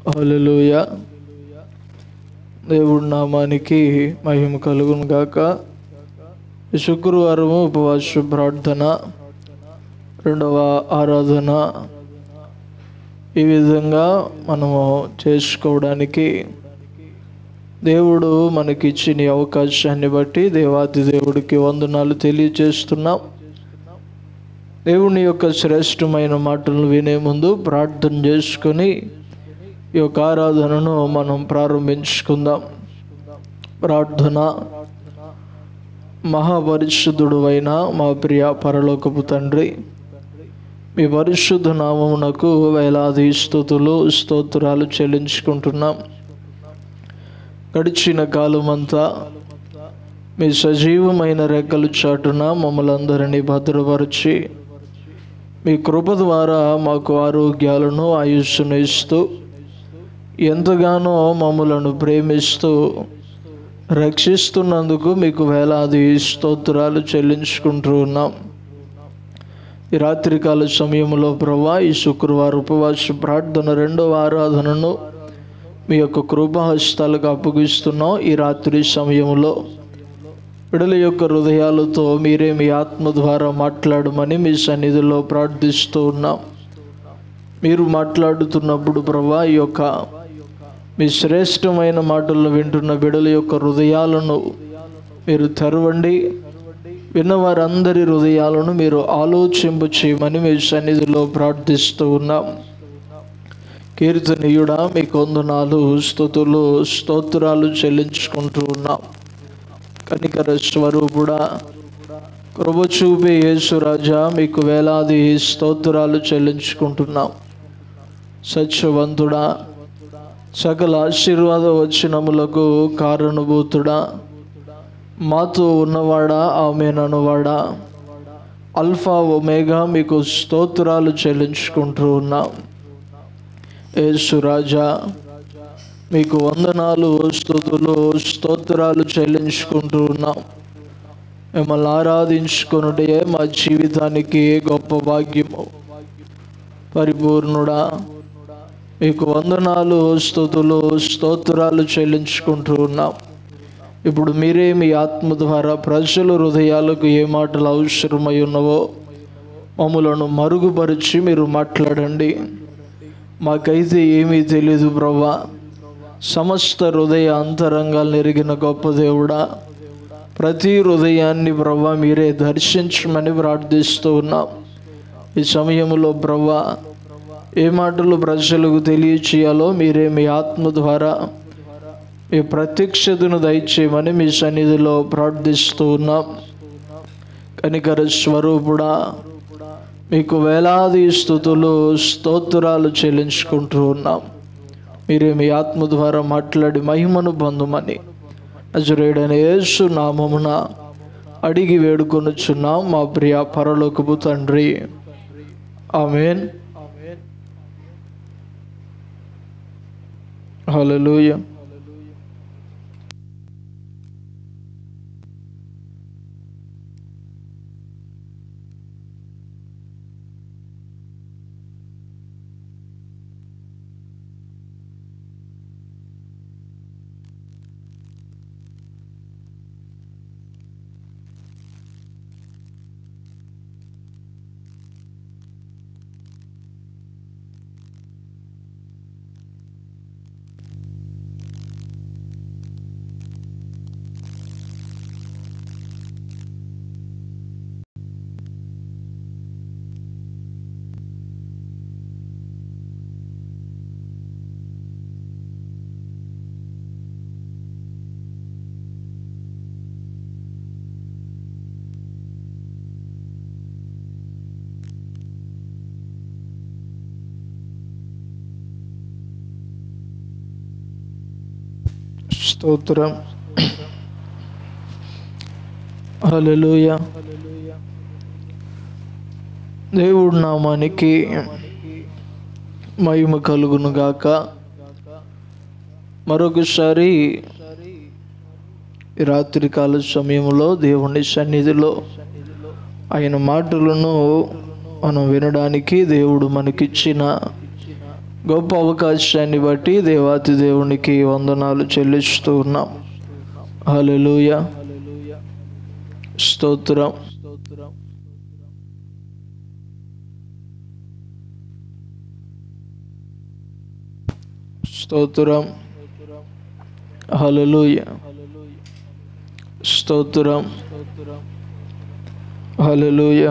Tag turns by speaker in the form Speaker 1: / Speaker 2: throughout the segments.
Speaker 1: హల్లెలూయా దేవుడి నామానికి మహిమ కలుగును గాక ఈ శుక్రవారము ఉపవాస ప్రార్థన రెండవ ఆరాధన ఈ విధంగా మనము చేసుకోవడానికి దేవుడు మనకిచ్చిన ఈ అవకాశాన్ని బట్టి దేవాది దేవుడికి వందనాలు తెలియజేస్తున్నాం దేవుని యొక్క శ్రేష్టమైన మాటలు వినే ముందు ప్రార్థన చేసుకొని ఈ యొక్క ఆరాధనను మనం ప్రారంభించుకుందాం ప్రార్థన మహాపరిశుద్ధుడు అయిన మా ప్రియ పరలోకపు తండ్రి మీ పరిశుద్ధ నామమునకు వేలాది స్థుతులు స్తోత్రాలు చెల్లించుకుంటున్నాం గడిచిన కాలమంతా మీ సజీవమైన రెక్కలు చాటున మమ్మల్ని అందరినీ భద్రపరిచి మీ కృప ద్వారా మాకు ఆరోగ్యాలను ఆయుష్ను ఇస్తూ ఎంతగానో మమ్మలను ప్రేమిస్తూ రక్షిస్తున్నందుకు మీకు వేలాది స్తోత్రాలు చెల్లించుకుంటూ ఉన్నాం ఈ రాత్రికాల సమయంలో ప్రభా ఈ శుక్రవారం ఉపవాస ప్రార్థన రెండవ ఆరాధనను మీ యొక్క కృపాహస్తాలకు అప్పగిస్తున్నాం ఈ రాత్రి సమయంలో విడల యొక్క హృదయాలతో మీరే మీ ఆత్మ ద్వారా మాట్లాడమని మీ సన్నిధిలో ప్రార్థిస్తూ ఉన్నాం మీరు మాట్లాడుతున్నప్పుడు ప్రభా ఈ యొక్క మీ శ్రేష్టమైన మాటలను వింటున్న బిడల యొక్క హృదయాలను మీరు తెరవండి విన్నవారందరి హృదయాలను మీరు ఆలోచింపు చేయమని మీ సన్నిధిలో ప్రార్థిస్తూ ఉన్నాం కీర్తనీయుడా మీ కొందనాలు స్థుతులు స్తోత్రాలు చెల్లించుకుంటూ ఉన్నాం కనికర స్వరూపుడా కృప చూపే యేసురాజా మీకు వేలాది స్తోత్రాలు చెల్లించుకుంటున్నాం సత్యవంతుడా సకల ఆశీర్వాద వచనములకు కారణభూతుడా మాతో ఉన్నవాడా ఆమెననువాడా అల్ఫా ఒమేగా మీకు స్తోత్రాలు చెల్లించుకుంటూ ఉన్నాం యేసురాజా మీకు వందనాలు స్థుతులు స్తోత్రాలు చెల్లించుకుంటూ ఉన్నాం మిమ్మల్ని ఆరాధించుకున్నటే మా జీవితానికి గొప్ప భాగ్యము పరిపూర్ణుడా మీకు వందనాలు స్థుతులు స్తోత్రాలు చెల్లించుకుంటూ ఉన్నాం ఇప్పుడు మీరే మీ ఆత్మ ద్వారా ప్రజల హృదయాలకు ఏ మాటలు అవసరమై ఉన్నవో మమ్మలను మరుగుపరిచి మీరు మాట్లాడండి మాకైతే ఏమీ తెలియదు ప్రభా సమస్త హృదయ అంతరంగాలు ఎరిగిన గొప్ప దేవుడా ప్రతి హృదయాన్ని ప్రభా మీరే దర్శించమని ప్రార్థిస్తూ ఉన్నాం ఈ సమయంలో ప్రభా ఏ మాటలు ప్రజలకు తెలియచేయాలో మీరే మీ ఆత్మ ద్వారా మీ ప్రత్యక్షతను దయచేయమని మీ సన్నిధిలో ప్రార్థిస్తూ ఉన్నాం కనికర స్వరూపుడా మీకు వేలాది స్థుతులు స్తోత్రాలు చెల్లించుకుంటూ ఉన్నాం మీరే మీ ఆత్మ ద్వారా మాట్లాడి మహిమను పొందమని నజరేడని యేసు నామమున అడిగి వేడుకొనుచున్నాం మా ప్రియ పరలోకపు తండ్రి ఆమెన్ హల్లెలూయా స్తోత్రం హల్లెలూయా దేవుడి నామానికి మహిమ కలుగును గాక మరొకసారి ఈ రాత్రికాల సమయంలో దేవుని సన్నిధిలో ఆయన మాటలను మనం వినడానికి దేవుడు మనకిచ్చిన గొప్ప అవకాశాన్ని బట్టి దేవాతి దేవునికి వందనాలు చెల్లిస్తూ ఉన్నాం హల్లెలూయ స్తోత్రం స్తోత్రం హల్లెలూయ స్తోత్రం హల్లెలూయ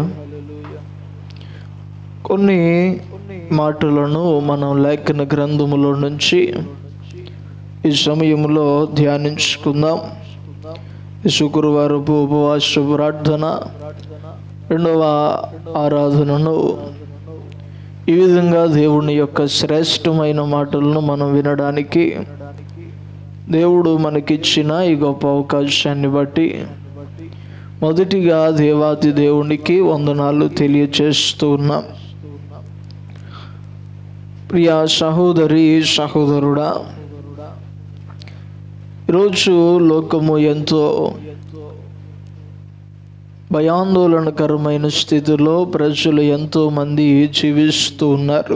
Speaker 1: కొన్ని మాటలను మనం లేఖన గ్రంథములో నుంచి ఈ సమయంలో ధ్యానించుకుందాం ఈ శుక్రవారపు ఉపవాస ప్రార్థన రెండవ ఆరాధనను ఈ విధంగా దేవుని యొక్క శ్రేష్టమైన మాటలను మనం వినడానికి దేవుడు మనకిచ్చిన ఈ గొప్ప అవకాశాన్ని బట్టి మొదటిగా దేవాది దేవునికి వందనాలు తెలియచేస్తూ ఉన్నాం ప్రియా సహోదరి సహోదరుడా ఈరోజు లోకము ఎంతో భయాందోళనకరమైన స్థితిలో ప్రజలు ఎంతో మంది జీవిస్తూ ఉన్నారు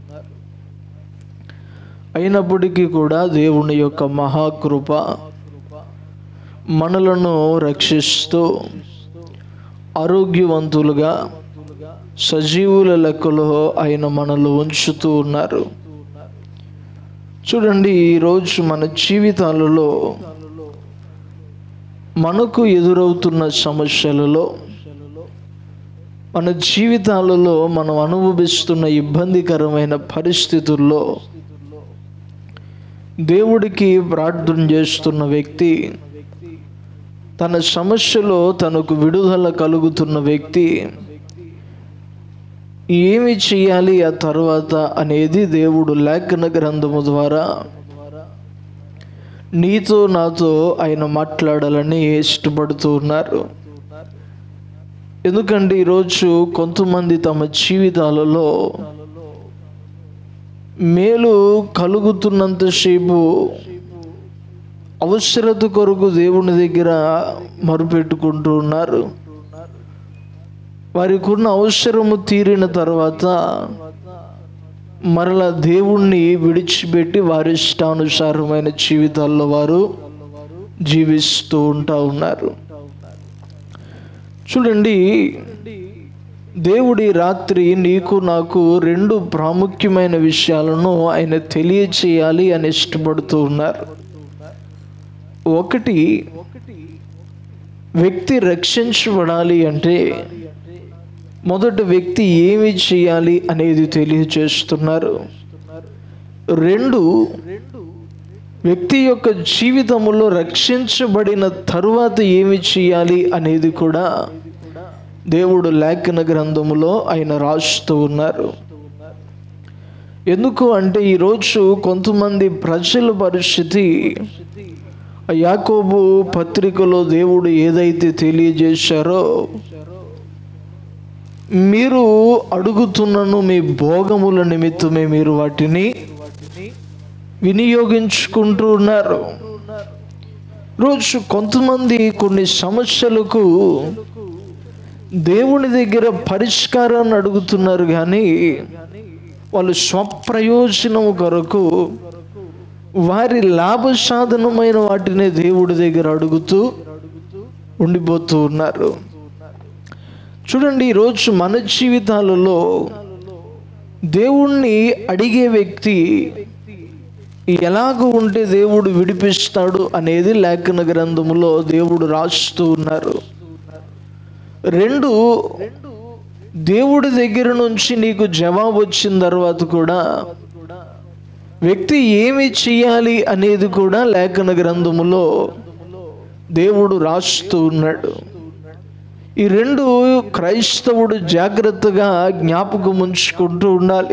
Speaker 1: అయినప్పటికీ కూడా దేవుని యొక్క మహాకృప మనలను రక్షిస్తూ ఆరోగ్యవంతులుగా సజీవుల లెక్కలో ఆయన మనల్ని ఉంచుతూ ఉన్నారు చూడండి ఈరోజు మన జీవితాలలో మనకు ఎదురవుతున్న సమస్యలలో మన జీవితాలలో మనం అనుభవిస్తున్న ఇబ్బందికరమైన పరిస్థితుల్లో దేవుడికి ప్రార్థన చేస్తున్న వ్యక్తి తన సమస్యలో తనకు విడుదల కలుగుతున్న వ్యక్తి ఏమి చేయాలి ఆ తర్వాత అనేది దేవుడు లేఖన గ్రంథము ద్వారా నీతో నాతో ఆయన మాట్లాడాలని ఇష్టపడుతూ ఉన్నారు ఎందుకంటే ఈరోజు కొంతమంది తమ జీవితాలలో మేలు కలుగుతున్నంతసేపు అవసరత కొరకు దేవుని దగ్గర మరుపెట్టుకుంటూ ఉన్నారు వారికి ఉన్న అవసరము తీరిన తర్వాత మరలా దేవుణ్ణి విడిచిపెట్టి వారి ఇష్టానుసారమైన జీవితాల్లో వారు జీవిస్తూ ఉంటా ఉన్నారు చూడండి దేవుడి రాత్రి నీకు నాకు రెండు ప్రాముఖ్యమైన విషయాలను ఆయన తెలియచేయాలి అని ఇష్టపడుతూ ఉన్నారు ఒకటి వ్యక్తి రక్షించబడాలి అంటే మొదటి వ్యక్తి ఏమి చేయాలి అనేది తెలియచేస్తున్నారు రెండు వ్యక్తి యొక్క జీవితంలో రక్షించబడిన తరువాత ఏమి చేయాలి అనేది కూడా దేవుడు లేఖన గ్రంథములో ఆయన రాస్తూ ఉన్నారు ఎందుకు అంటే ఈరోజు కొంతమంది ప్రజల పరిస్థితి ఆ యాకోబు పత్రికలో దేవుడు ఏదైతే తెలియజేశారో మీరు అడుగుతున్నను మీ భోగముల నిమిత్తమే మీరు వాటిని వినియోగించుకుంటూ ఉన్నారు రోజు కొంతమంది కొన్ని సమస్యలకు దేవుని దగ్గర పరిష్కారాన్ని అడుగుతున్నారు కానీ వాళ్ళు స్వప్రయోజనం కొరకు వారి లాభ సాధనమైన వాటిని దేవుడి దగ్గర అడుగుతూ ఉండిపోతూ ఉన్నారు చూడండి ఈరోజు మన జీవితాలలో దేవుణ్ణి అడిగే వ్యక్తి ఎలాగ ఉంటే దేవుడు విడిపిస్తాడు అనేది లేఖన గ్రంథములో దేవుడు రాస్తూ ఉన్నారు రెండు దేవుడి దగ్గర నుంచి నీకు జవాబు వచ్చిన తర్వాత కూడా వ్యక్తి ఏమి చేయాలి అనేది కూడా లేఖన గ్రంథములో దేవుడు రాస్తూ ఉన్నాడు ఈ రెండు క్రైస్తవుడు జాగ్రత్తగా జ్ఞాపకం ఉంచుకుంటూ ఉండాలి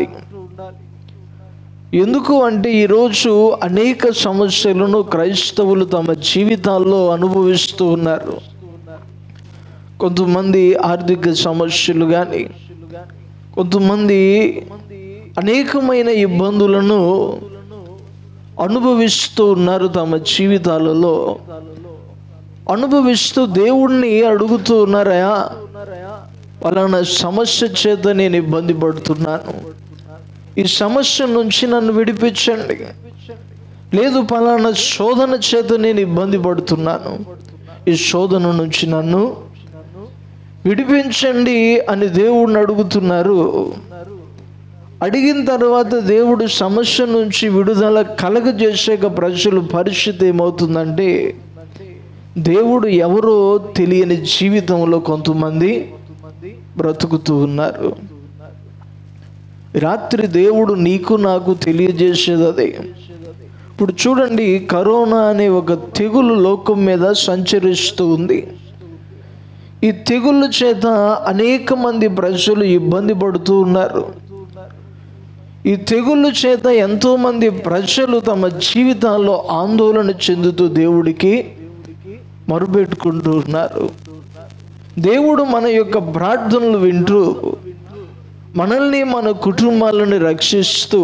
Speaker 1: ఎందుకు అంటే ఈరోజు అనేక సమస్యలను క్రైస్తవులు తమ జీవితాల్లో అనుభవిస్తూ ఉన్నారు కొంతమంది ఆర్థిక సమస్యలు కానీ కొంతమంది అనేకమైన ఇబ్బందులను అనుభవిస్తూ ఉన్నారు తమ జీవితాలలో అనుభవిస్తూ దేవుణ్ణి అడుగుతూ ఉన్నారయా పలానా సమస్య చేత నేను ఇబ్బంది పడుతున్నాను ఈ సమస్య నుంచి నన్ను విడిపించండి లేదు పలానా శోధన చేత నేను ఇబ్బంది పడుతున్నాను ఈ శోధన నుంచి నన్ను విడిపించండి అని దేవుడిని అడుగుతున్నారు అడిగిన తర్వాత దేవుడు సమస్య నుంచి విడుదల కలగజేసాక ప్రజలు పరిస్థితి ఏమవుతుందంటే దేవుడు ఎవరో తెలియని జీవితంలో కొంతమంది బ్రతుకుతూ ఉన్నారు రాత్రి దేవుడు నీకు నాకు తెలియజేసేది అదే ఇప్పుడు చూడండి కరోనా అనే ఒక తెగులు లోకం మీద సంచరిస్తూ ఉంది ఈ తెగుళ్ళ చేత అనేక మంది ప్రజలు ఇబ్బంది పడుతూ ఉన్నారు ఈ తెగుళ్ళ చేత ఎంతో మంది ప్రజలు తమ జీవితాల్లో ఆందోళన చెందుతూ దేవుడికి మొరుపెట్టుకుంటూ ఉన్నారు దేవుడు మన యొక్క ప్రార్థనలు వింటూ మనల్ని మన కుటుంబాలను రక్షిస్తూ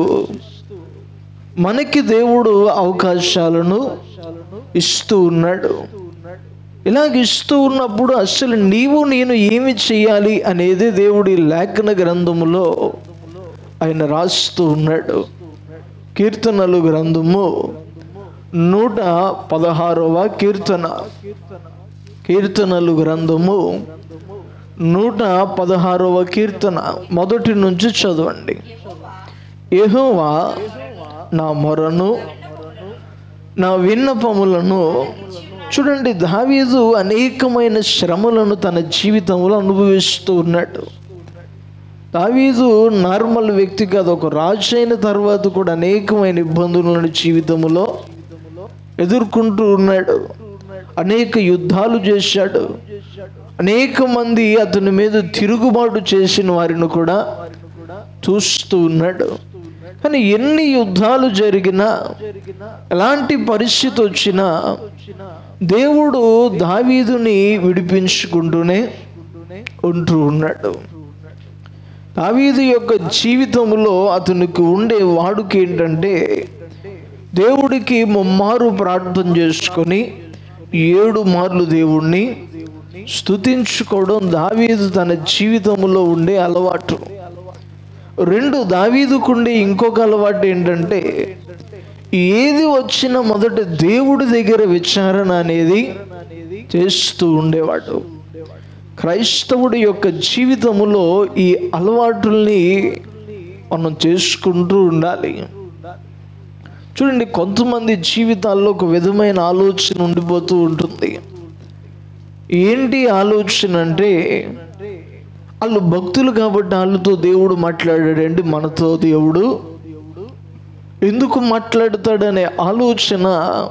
Speaker 1: మనకి దేవుడు అవకాశాలను ఇస్తూ ఉన్నాడు ఇలాగ ఇస్తూ ఉన్నప్పుడు అసలు నీవు నేను ఏమి చేయాలి అనేది దేవుడి లేఖన గ్రంథములో ఆయన రాస్తూ ఉన్నాడు కీర్తనలు గ్రంథము నూట పదహారవ కీర్తన కీర్తనలు గ్రంథము నూట పదహారవ కీర్తన మొదటి నుంచి చదవండి యెహోవా నా మొరను నా విన్నపములను చూడండి దావీదు అనేకమైన శ్రమలను తన జీవితంలో అనుభవిస్తూ ఉన్నాడు దావీదు నార్మల్ వ్యక్తి కాదు ఒక రాజు అయిన తర్వాత కూడా అనేకమైన ఇబ్బందులను జీవితంలో ఎదుర్కొంటూ ఉన్నాడు అనేక యుద్ధాలు చేశాడు అనేక మంది అతని మీద తిరుగుబాటు చేసిన వారిని కూడా చూస్తూ ఉన్నాడు కానీ ఎన్ని యుద్ధాలు జరిగినా ఎలాంటి పరిస్థితి వచ్చినా దేవుడు దావీదుని విడిపించుకుంటూనే ఉంటూ ఉన్నాడు దావీదు యొక్క జీవితంలో అతనికి ఉండే వాడుక ఏంటంటే దేవుడికి ముమ్మారు ప్రార్థన చేసుకొని ఏడు మార్లు దేవుణ్ణి స్తుతించుకోవడం దావీదు తన జీవితంలో ఉండే అలవాటు రెండు దావీదుకుండే ఇంకొక అలవాటు ఏంటంటే ఏది వచ్చినా మొదట దేవుడి దగ్గర విచారణ అనేది చేస్తూ ఉండేవాడు క్రైస్తవుడి యొక్క జీవితములో ఈ అలవాటుల్ని మనం చేసుకుంటూ ఉండాలి చూడండి కొంతమంది జీవితాల్లో ఒక విధమైన ఆలోచన ఉండిపోతూ ఉంటుంది ఏంటి ఆలోచన అంటే వాళ్ళు భక్తులు కాబట్టి వాళ్ళతో దేవుడు మాట్లాడాడండి మనతో దేవుడు ఎందుకు మాట్లాడతాడనే ఆలోచన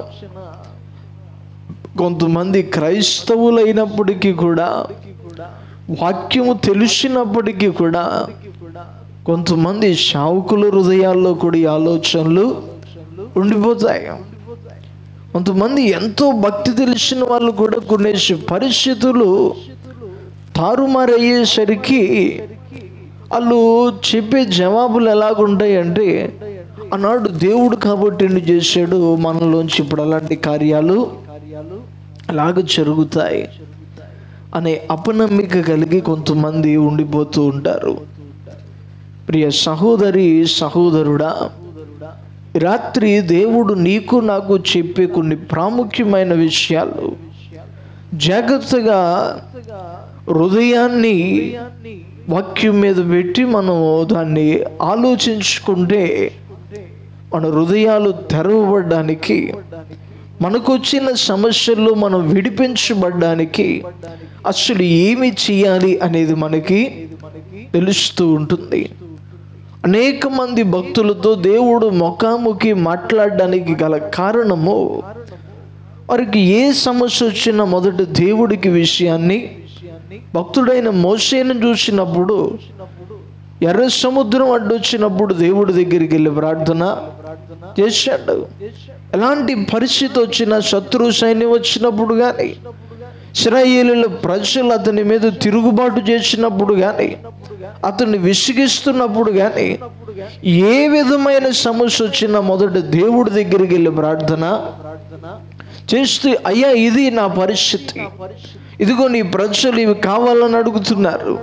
Speaker 1: కొంతమంది క్రైస్తవులైనప్పటికీ కూడా వాక్యము తెలిసినప్పటికీ కూడా కొంతమంది శావుకుల హృదయాల్లో కూడా ఈ ఆలోచనలు ఉండిపోతాయి కొంతమంది ఎంతో భక్తి తెలిసిన వాళ్ళు కూడా కొన్ని పరిస్థితులు తారుమారయ్యేసరికి వాళ్ళు చెప్పే జవాబులు ఎలాగుంటాయి అంటే ఆనాడు దేవుడు కాబట్టి ఎన్ని చేశాడు మనలోంచి ఇప్పుడు అలాంటి కార్యాలు అలాగ జరుగుతాయి అనే అపనమ్మిక కలిగి కొంతమంది ఉండిపోతూ ఉంటారు ప్రియ సహోదరి సహోదరుడా రాత్రి దేవుడు నీకు నాకు చెప్పే కొన్ని ప్రాముఖ్యమైన విషయాలు జాగ్రత్తగా హృదయాన్ని వాక్యం మీద పెట్టి మనం దాన్ని ఆలోచించుకుంటే మన హృదయాలు తెరవబడ్డానికి మనకొచ్చిన సమస్యల్లో మనం విడిపించబడ్డానికి అసలు ఏమి చేయాలి అనేది మనకి తెలుస్తూ ఉంటుంది అనేక మంది భక్తులతో దేవుడు ముఖాముఖి మాట్లాడడానికి గల కారణము వారికి ఏ సమస్య వచ్చినా మొదట దేవుడికి విషయాన్ని భక్తుడైన మోసేను చూసినప్పుడు ఎర్ర సముద్రం అడ్డొచ్చినప్పుడు దేవుడి దగ్గరికి వెళ్ళి ప్రార్థన చేశాడు ఎలాంటి పరిస్థితి వచ్చినా శత్రు సైన్యం వచ్చినప్పుడు కానీ ఇస్రాయేలీల ప్రజలు అతని మీద తిరుగుబాటు చేసినప్పుడు కానీ అతన్ని విసిగిస్తున్నప్పుడు కానీ ఏ విధమైన సమస్య వచ్చినా మొదట దేవుడి దగ్గరికి వెళ్ళి ప్రార్థన చేస్తూ అయ్యా ఇది నా పరిస్థితి ఇదిగో నీ ప్రజలు ఇవి కావాలని అడుగుతున్నారు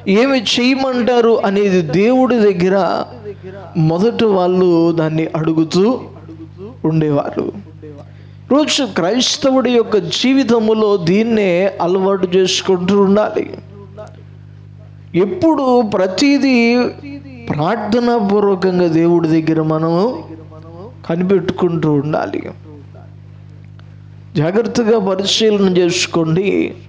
Speaker 1: ఏమి చేయమంటారు అనేది దేవుడి దగ్గర మొదట వాళ్ళు దాన్ని అడుగుతూ ఉండేవారు రోజు క్రైస్తవుడి యొక్క జీవితములో దీన్నే అలవాటు చేసుకుంటూ ఉండాలి ఎప్పుడు ప్రతిదీ ప్రార్థనాపూర్వకంగా దేవుడి దగ్గర మనము కనిపెట్టుకుంటూ ఉండాలి జాగ్రత్తగా పరిశీలన చేసుకోండి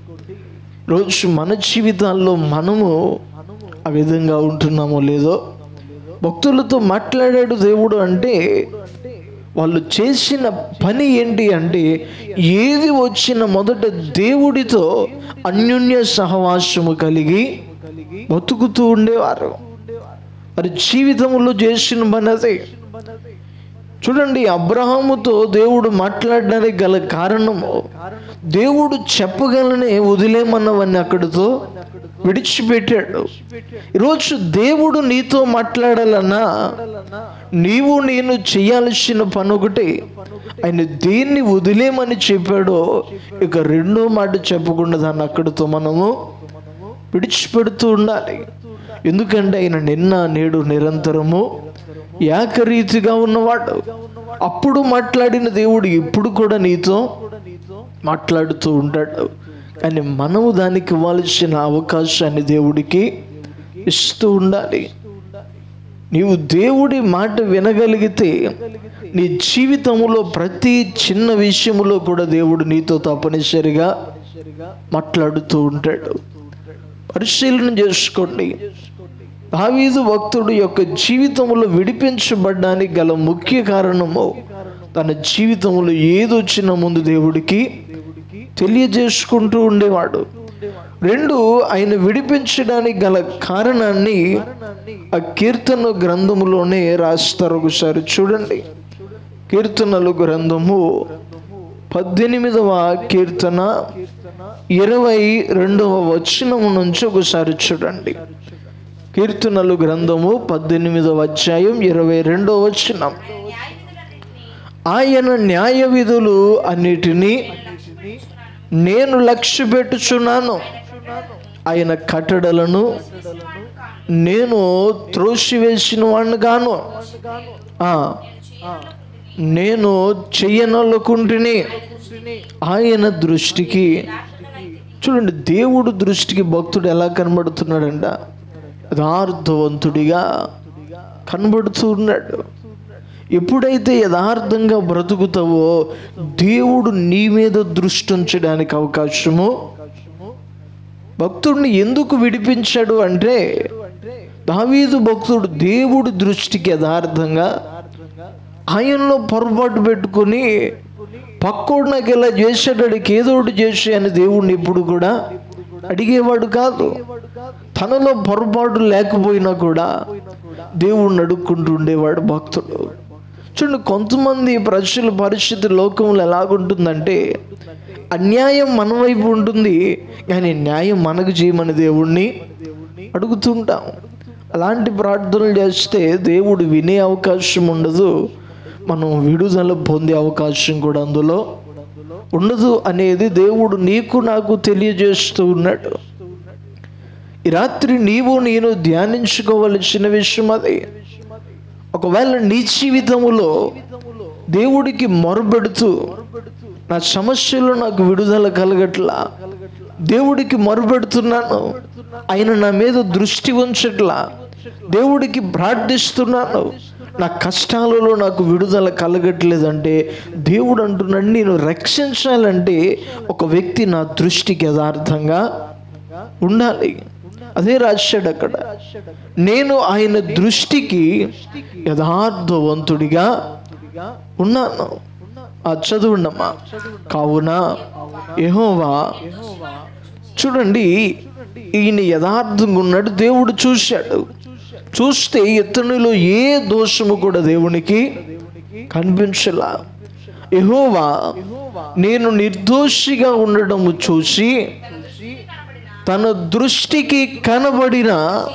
Speaker 1: రోజు మన జీవితాల్లో మనము ఆ విధంగా ఉంటున్నామో లేదో భక్తులతో మాట్లాడాడు దేవుడు అంటే వాళ్ళు చేసిన పని ఏంటి అంటే ఏది వచ్చిన మొదట దేవుడితో అన్యోన్య సహవాసము కలిగి బతుకుతూ ఉండేవారు మరి జీవితంలో చేసిన పని అదే చూడండి అబ్రహాముతో దేవుడు మాట్లాడడానికి గల కారణము దేవుడు చెప్పగలనే వదిలేమన్నవన్నీ అక్కడితో విడిచిపెట్టాడు ఈరోజు దేవుడు నీతో మాట్లాడాలన్నా నీవు నేను చేయాల్సిన పని ఒకటి ఆయన దేన్ని వదిలేమని చెప్పాడో ఇక రెండో మాట చెప్పకుండా దాన్ని అక్కడితో మనము విడిచిపెడుతూ ఉండాలి ఎందుకంటే ఆయన నిన్న నేడు నిరంతరము ఏకరీతిగా ఉన్నవాడు అప్పుడు మాట్లాడిన దేవుడు ఇప్పుడు కూడా నీతో మాట్లాడుతూ ఉంటాడు కానీ మనము దానికి ఇవ్వాల్సిన అవకాశాన్ని దేవుడికి ఇస్తూ ఉండాలి నీవు దేవుడి మాట వినగలిగితే నీ జీవితంలో ప్రతి చిన్న విషయములో కూడా దేవుడు నీతో తప్పనిసరిగా మాట్లాడుతూ ఉంటాడు పరిశీలన చేసుకోండి దావీదు భక్తుడు యొక్క జీవితంలో విడిపించబడ్డానికి గల ముఖ్య కారణము తన జీవితంలో ఏదొచ్చిన ముందు దేవుడికి తెలియజేసుకుంటూ ఉండేవాడు రెండు ఆయన విడిపించడానికి గల కారణాన్ని ఆ కీర్తన గ్రంథములోనే రాస్తారు ఒకసారి చూడండి కీర్తనలు గ్రంథము పద్దెనిమిదవ కీర్తన ఇరవై రెండవ వచనము నుంచి ఒకసారి చూడండి కీర్తనలు గ్రంథము పద్దెనిమిదవ అధ్యాయం ఇరవై రెండవ వచనం ఆయన న్యాయ విధులు అన్నిటినీ నేను లక్ష్య పెట్టుచున్నాను ఆయన కట్టడలను నేను త్రోసివేసిన వాడిని గాను ఆ, నేను చెయ్యనొల్లకుంటుని ఆయన దృష్టికి చూడండి దేవుడు దృష్టికి భక్తుడు ఎలా కనబడుతున్నాడంట యథార్థవంతుడిగా కనబడుతూ ఉన్నాడు ఎప్పుడైతే యథార్థంగా బ్రతుకుతావో దేవుడు నీ మీద దృష్టి ఉంచడానికి అవకాశము భక్తుడిని ఎందుకు విడిపించాడు అంటే దావీదు భక్తుడు దేవుడి దృష్టికి యథార్థంగా ఆయనలో పొరపాటు పెట్టుకుని పక్కోడు నాకు ఇలా చేసేటాడికి ఏదో ఒకటి చేసి అని దేవుడిని ఎప్పుడు కూడా అడిగేవాడు కాదు తనలో పొరపాటు లేకపోయినా కూడా దేవుణ్ణి అడుక్కుంటూ ఉండేవాడు భక్తుడు చూడండి కొంతమంది ప్రజల పరిస్థితి లోకంలో ఎలాగుంటుందంటే అన్యాయం మన వైపు ఉంటుంది కానీ న్యాయం మనకు చేయమని దేవుణ్ణి అడుగుతుంటాం అలాంటి ప్రార్థనలు చేస్తే దేవుడు వినే అవకాశం ఉండదు మనం విడుదల పొందే అవకాశం కూడా అందులో ఉండదు అనేది దేవుడు నీకు నాకు తెలియజేస్తూ ఉన్నాడు ఈ రాత్రి నీవు నేను ధ్యానించుకోవలసిన విషయం అది ఒకవేళ నీ జీవితములో దేవుడికి మొరబెడుతూ నా సమస్యలో నాకు విడుదల కలగట్లా దేవుడికి మొరబెడుతున్నాను ఆయన నా మీద దృష్టి ఉంచట్లా దేవుడికి ప్రార్థిస్తున్నాను నా కష్టాలలో నాకు విడుదల కలగట్లేదంటే దేవుడు అంటున్నాడు నేను రక్షించాలంటే ఒక వ్యక్తి నా దృష్టికి యథార్థంగా ఉండాలి అదే రాశాడు అక్కడ నేను ఆయన దృష్టికి యథార్థవంతుడిగా ఉన్నాను ఆ చదువుండమ్మా కావున యెహోవా చూడండి ఈయన యథార్థంగా ఉన్నాడు దేవుడు చూశాడు చూస్తే ఇతనిలో ఏ దోషము కూడా దేవునికి కనిపించలా యెహోవా నేను నిర్దోషిగా ఉండడము చూసి తన దృష్టికి కనబడిన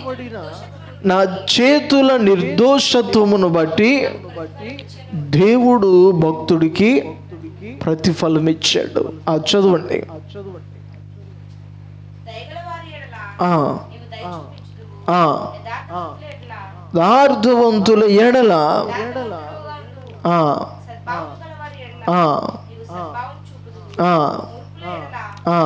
Speaker 1: నా చేతుల నిర్దోషత్వమును బట్టి దేవుడు భక్తుడికి ప్రతిఫలం ఇచ్చాడు ఆ చదవండి
Speaker 2: దయగల వారి ఎడల
Speaker 1: ఆ,
Speaker 2: నీవు
Speaker 1: ఆ, యథార్థవంతుల ఎడల ఆ, ఆ, ఆ, ఆ.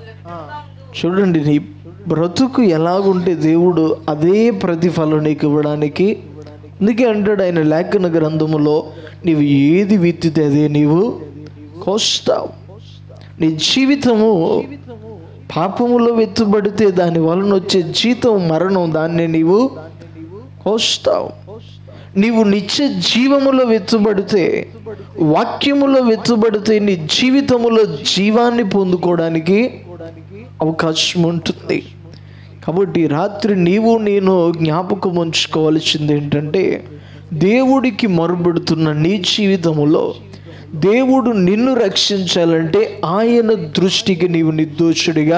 Speaker 1: చూడండి నీ బ్రతుకు ఎలాగుంటే దేవుడు అదే ప్రతిఫలం నీకు ఇవ్వడానికి అందుకే అంటాడు ఆయన లేఖన గ్రంథములో నీవు ఏది విత్తితే అదే నీవు కోస్తావు నీ జీవితము పాపములో వెత్తుబడితే దాని వలన వచ్చే జీతం మరణం దాన్ని నీవు కోస్తావు నీవు నిత్య జీవములో వెత్తుబడితే వాక్యములో వెత్తుబడితే నీ జీవితములో జీవాన్ని పొందుకోవడానికి అవకాశం ఉంటుంది కాబట్టి రాత్రి నీవు నేను జ్ఞాపకం ఉంచుకోవాల్సింది ఏంటంటే దేవుడికి మొరబెడుతున్న నీ జీవితములో దేవుడు నిన్ను రక్షించాలంటే ఆయన దృష్టికి నీవు నిర్దోషుడిగా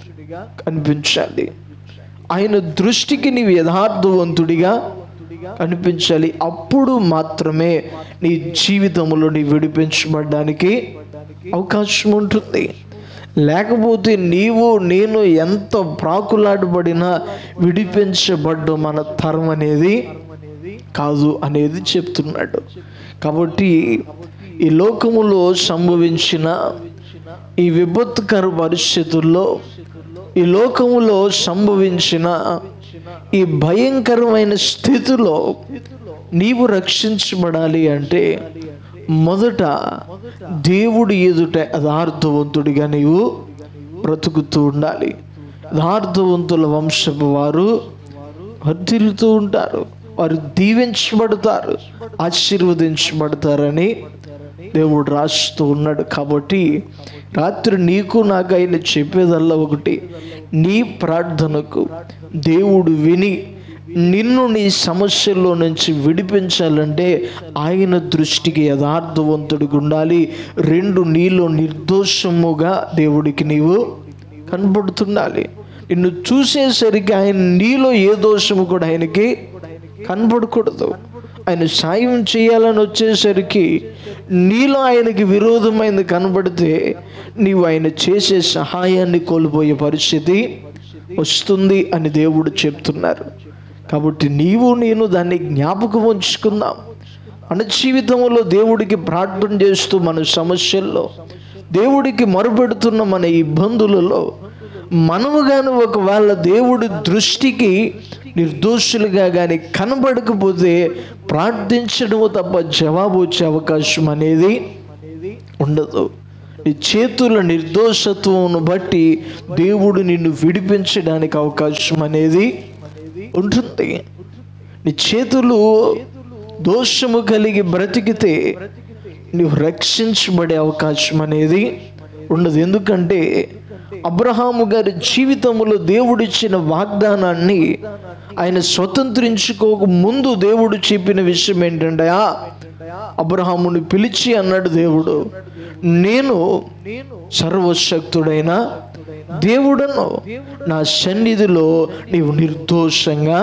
Speaker 1: కనిపించాలి ఆయన దృష్టికి నీవు యథార్థవంతుడిగా కనిపించాలి అప్పుడు మాత్రమే నీ జీవితంలో నీ విడిపించబడడానికి అవకాశం ఉంటుంది లేకపోతే నీవు నేను ఎంత ప్రాకులాడబడినా విడిపించబడ్డం మన తరం అనేది కాదు అనేది చెప్తున్నాడు కాబట్టి ఈ లోకములో సంభవించిన ఈ విపత్కర పరిస్థితుల్లో ఈ లోకములో సంభవించిన ఈ భయంకరమైన స్థితిలో నీవు రక్షించబడాలి అంటే మొదట దేవుడి ఎదుట యథార్థవంతుడిగా నీవు బ్రతుకుతూ ఉండాలి యథార్థవంతుల వంశపు వారు వర్ధిల్లుతూ ఉంటారు వారు దీవించబడతారు ఆశీర్వదించబడతారని దేవుడు రాస్తూ ఉన్నాడు కాబట్టి రాత్రి నీకు నాకు ఆయన చెప్పేదల్లా ఒకటి నీ ప్రార్థనకు దేవుడు విని నిన్ను నీ సమస్యల్లో నుంచి విడిపించాలంటే ఆయన దృష్టికి యథార్థవంతుడిగా ఉండాలి రెండు నీలో నిర్దోషముగా దేవుడికి నీవు కనబడుతుండాలి నిన్ను చూసేసరికి ఆయన నీలో ఏ దోషము కూడా ఆయనకి కనబడకూడదు ఆయన సాయం చేయాలని వచ్చేసరికి నీలో ఆయనకి విరోధమైంది కనబడితే నీవు ఆయన చేసే సహాయాన్ని కోల్పోయే పరిస్థితి వస్తుంది అని దేవుడు చెప్తున్నారు కాబట్టి నీవు నేను దాన్ని జ్ఞాపకం ఉంచుకుందాం మన జీవితంలో దేవుడికి ప్రార్థన చేస్తూ మన సమస్యల్లో దేవుడికి మొరపెడుతున్న మన ఇబ్బందులలో మనము కానీ ఒకవేళ దేవుడి దృష్టికి నిర్దోషులుగా కానీ కనబడకపోతే ప్రార్థించడము తప్ప జవాబు వచ్చే అవకాశం అనేది ఉండదు నీ చేతుల నిర్దోషత్వమును బట్టి దేవుడు నిన్ను విడిపించడానికి అవకాశం అనేది ఉంటుంది నీ చేతులు దోషము కలిగి బ్రతికితే నీవు రక్షించబడే అవకాశం అనేది ఉండదు ఎందుకంటే అబ్రహాము గారి జీవితంలో దేవుడిచ్చిన వాగ్దానాన్ని ఆయన స్వతంత్రించుకోక ముందు దేవుడు చెప్పిన విషయం ఏంటంటే "ఆ, అబ్రహాముని పిలిచి అన్నాడు దేవుడు నేను సర్వశక్తుడైన దేవుడను నా సన్నిధిలో నీవు నిర్దోషంగా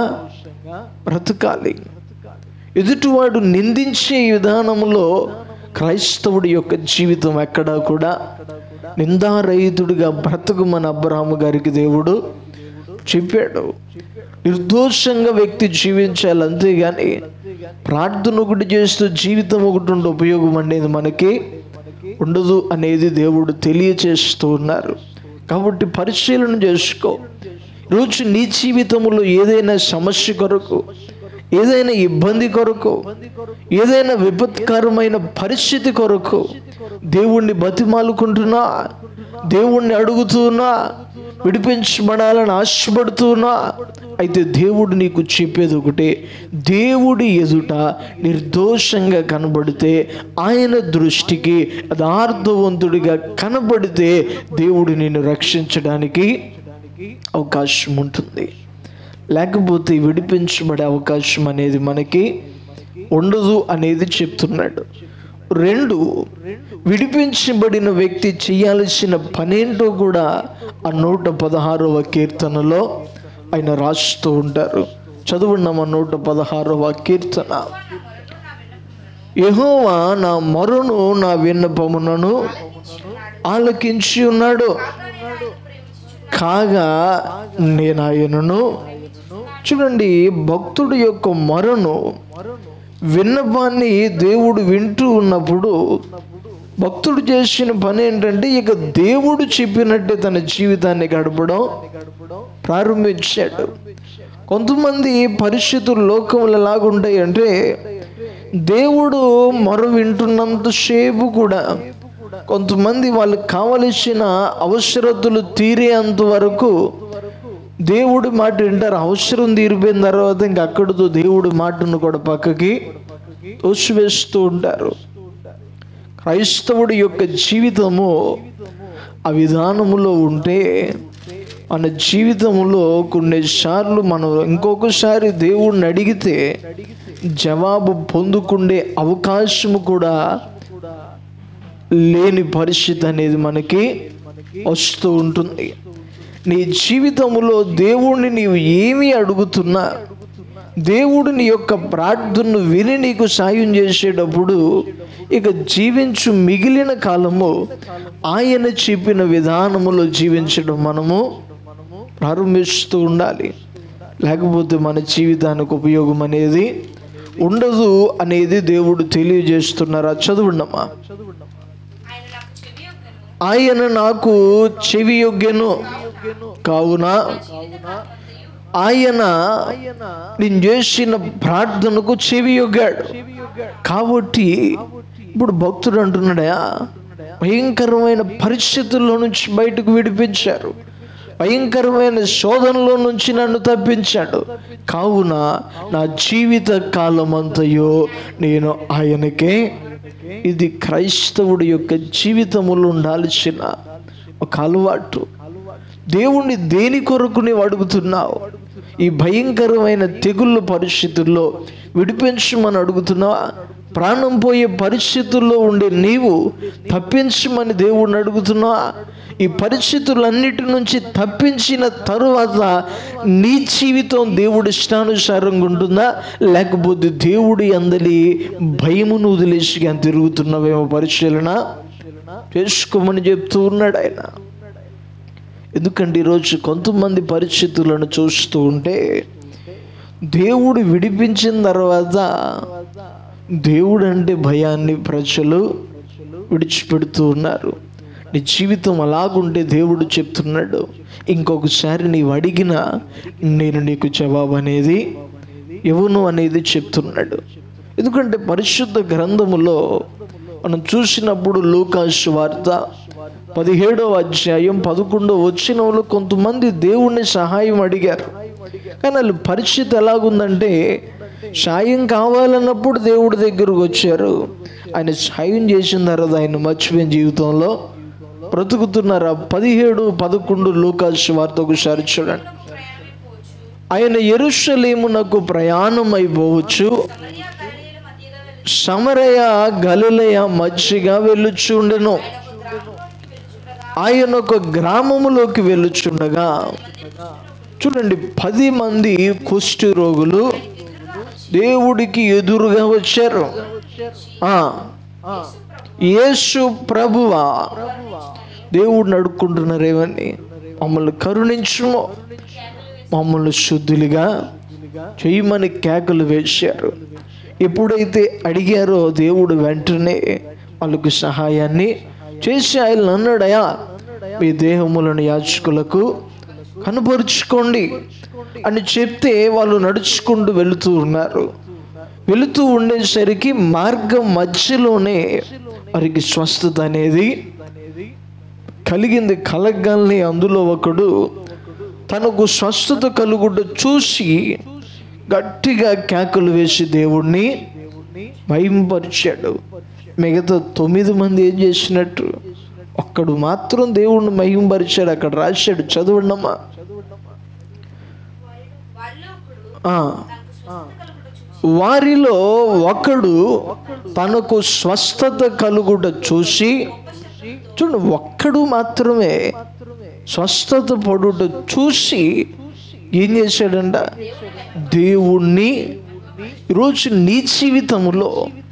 Speaker 1: బ్రతకాలి ఎదుటివాడు నిందించే విధానంలో క్రైస్తవుడి యొక్క జీవితం ఎక్కడా కూడా నిందారహితుడిగా బ్రతకమని అబ్రహాము గారికి దేవుడు చెప్పాడు నిర్దోషంగా వ్యక్తి జీవించాలి అంతేగాని ప్రార్థన ఒకటి చేస్తూ జీవితం ఒకటి ఉండే ఉపయోగం అనేది మనకి ఉండదు అనేది దేవుడు తెలియచేస్తూ ఉన్నారు కాబట్టి పరిశీలన చేసుకో రోజు నీ జీవితంలో ఏదైనా సమస్య కొరకు ఏదైనా ఇబ్బంది కొరకు ఏదైనా విపత్కరమైన పరిస్థితి కొరకు దేవుణ్ణి బతిమాలుకుంటున్నా దేవుణ్ణి అడుగుతున్నా విడిపించబడాలని ఆశపడుతున్నా అయితే దేవుడు నీకు చెప్పేది ఒకటే దేవుడి ఎదుట నిర్దోషంగా కనబడితే ఆయన దృష్టికి యథార్థవంతుడిగా కనబడితే దేవుడు నిన్ను రక్షించడానికి అవకాశం ఉంటుంది లేకపోతే విడిపించబడే అవకాశం అనేది మనకి ఉండదు అనేది చెప్తున్నాడు రెండు విడిపించబడిన వ్యక్తి చేయాల్సిన పనేంటో కూడా ఆ నూట పదహారవ కీర్తనలో ఆయన రాస్తూ ఉంటారు చదువున్నామా నూట పదహారవ కీర్తన యెహోవా నా మొరను నా విన్నపమునను ఆలకించి ఉన్నాడు కాగా నేను ఆయనను చూడండి భక్తుడి యొక్క మొరను విన్నపాన్ని దేవుడు వింటూ ఉన్నప్పుడు భక్తుడు చేసిన పని ఏంటంటే ఇక దేవుడు చెప్పినట్టే తన జీవితాన్ని గడపడం ప్రారంభించాడు కొంతమంది పరిస్థితులు లోకములు ఎలాగుంటాయి అంటే దేవుడు మొర వింటున్నంతసేపు కూడా కొంతమంది వాళ్ళకి కావలసిన అవసరతలు తీరేంత వరకు దేవుడి మాట వింటారు అవసరం తీరిపోయిన తర్వాత ఇంక అక్కడితో దేవుడి మాటను కూడా పక్కకి తోసివేస్తూ ఉంటారు క్రైస్తవుడి యొక్క జీవితము ఆ విధానములో ఉంటే మన జీవితంలో కొన్నిసార్లు మనం ఇంకొకసారి దేవుడిని అడిగితే జవాబు పొందుకుండే అవకాశము కూడా లేని పరిస్థితి అనేది మనకి వస్తూ ఉంటుంది నీ జీవితంలో దేవుణ్ణి నీవు ఏమి అడుగుతున్నా దేవుడు నీ యొక్క ప్రార్థనను విని నీకు సాయం చేసేటప్పుడు ఇక జీవించు మిగిలిన కాలము ఆయన చెప్పిన విధానములో జీవించడం మనము ప్రారంభిస్తూ ఉండాలి లేకపోతే మన జీవితానికి ఉపయోగం అనేది ఉండదు అనేది దేవుడు తెలియజేస్తున్నారు అది చదువుండమ్మా
Speaker 2: ఆయన నాకు చెవి యొగ్గెను.
Speaker 1: ఆయన నాకు చెవి యొగ్గెను కావున ఆయన నేను చేసిన ప్రార్థనకు చెవి యొగ్గాడు కాబట్టి ఇప్పుడు భక్తుడు అంటున్నాడా భయంకరమైన పరిస్థితుల్లో నుంచి బయటకు విడిపించారు భయంకరమైన శోధనలో నుంచి నన్ను తప్పించాడు కావున నా జీవిత కాలమంతయో నేను ఆయనకే ఇది క్రైస్తవుడి యొక్క జీవితములో ఉండాల్సిన ఒక అలవాటు దేవుణ్ణి దేని కొరకు నీవు అడుగుతున్నావు ఈ భయంకరమైన తెగుళ్ళ పరిస్థితుల్లో విడిపించమని అడుగుతున్నావా ప్రాణం పోయే పరిస్థితుల్లో ఉండే నీవు తప్పించమని దేవుణ్ణి అడుగుతున్నావా ఈ పరిస్థితులన్నిటి నుంచి తప్పించిన తరువాత నీ జీవితం దేవుడి ఇష్టానుసారంగా ఉంటుందా లేకపోతే దేవుడి అందలి భయమును వదిలేసి అని తిరుగుతున్నావేమో పరిశీలన చేసుకోమని చెప్తూ ఉన్నాడు ఆయన ఎందుకంటే ఈరోజు కొంతమంది పరిస్థితులను చూస్తూ ఉంటే దేవుడు విడిపించిన తర్వాత దేవుడు అంటే భయాన్ని ప్రజలు విడిచిపెడుతూ ఉన్నారు నీ జీవితం అలాగుంటే దేవుడు చెప్తున్నాడు ఇంకొకసారి నీవు అడిగినా నేను నీకు జవాబు అనేది ఇవ్వను అనేది చెప్తున్నాడు ఎందుకంటే పరిశుద్ధ గ్రంథములో మనం చూసినప్పుడు లూకాసు వార్త పదిహేడవ అధ్యాయం పదకొండవ వచ్చినప్పుడు కొంతమంది దేవుణ్ణి సహాయం అడిగారు కానీ వాళ్ళు పరిస్థితి ఎలాగుందంటే సాయం కావాలన్నప్పుడు దేవుడి దగ్గరకు వచ్చారు ఆయన సాయం చేసిన తర్వాత ఆయన మర్చిపోయిన జీవితంలో బ్రతుకుతున్నారు ఆ పదిహేడు పదకొండు లూకాసు వార్త ఒకసారి చూడండి
Speaker 2: ప్రయాణమైపోవచ్చు
Speaker 1: ఆయన ఎరుషలేమునకు ప్రయాణం అయిపోవచ్చు
Speaker 2: సమరయ గలిలయ మధ్యగా వెళ్ళుచు
Speaker 1: సమరయ గలిలయ మధ్యగా వెళ్ళుచుండెను
Speaker 2: ఆయన ఒక గ్రామంలోకి వెళ్ళుచుండగా
Speaker 1: ఆయన ఒక గ్రామములోకి వెళ్ళుచుండగా చూడండి పది మంది కుష్టి రోగులు దేవుడికి ఎదురుగా వచ్చారు ఆ, యేసు ప్రభువా దేవుడిని అడుక్కుంటున్నారు ఏమని మమ్మల్ని కరుణించుము మమ్మల్ని శుద్ధులుగా చేయమని కేకలు వేశారు ఎప్పుడైతే అడిగారో దేవుడు వెంటనే వాళ్ళకు సహాయాన్ని చేసి ఆయన అన్నాడయా మీ దేహములను యాచకులకు కనపరుచుకోండి అని చెప్తే వాళ్ళు నడుచుకుంటూ వెళుతూ ఉన్నారు వెళుతూ ఉండేసరికి మార్గం మధ్యలోనే వారికి స్వస్థత అనేది కలిగింది కలగాలని అందులో ఒకడు తనకు స్వస్థత కలుగుట చూసి గట్టిగా కేకలు వేసి దేవుణ్ణి మహింపరిచాడు మిగతా తొమ్మిది మంది ఏం చేసినట్టు ఒక్కడు మాత్రం దేవుణ్ణి మహింపరిచాడు అక్కడ రాశాడు చదవండమ్మా
Speaker 2: వాళ్ళు ఒకడు
Speaker 1: ఆ,
Speaker 2: తనకు స్వస్థత కలుగుట చూసి
Speaker 1: వారిలో ఒకడు తనకు స్వస్థత కలుగుట చూసి చూడు ఒక్కడు మాత్రమే స్వస్థత పడుట చూసి ఏం చేశాడంట దేవుణ్ణి ఈరోజు నీ జీవితంలో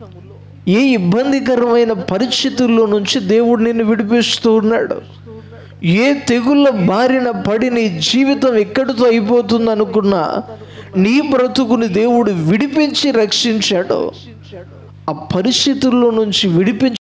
Speaker 1: ఏ ఇబ్బందికరమైన పరిస్థితుల్లో నుంచి దేవుడు నిన్ను విడిపిస్తూ ఉన్నాడు ఏ తెగుళ్ళ బారిన పడి నీ జీవితం ఎక్కడితో అయిపోతుంది అనుకున్నా నీ బ్రతుకుని దేవుడు విడిపించి రక్షించాడు ఆ పరిస్థితుల్లో నుంచి విడిపించి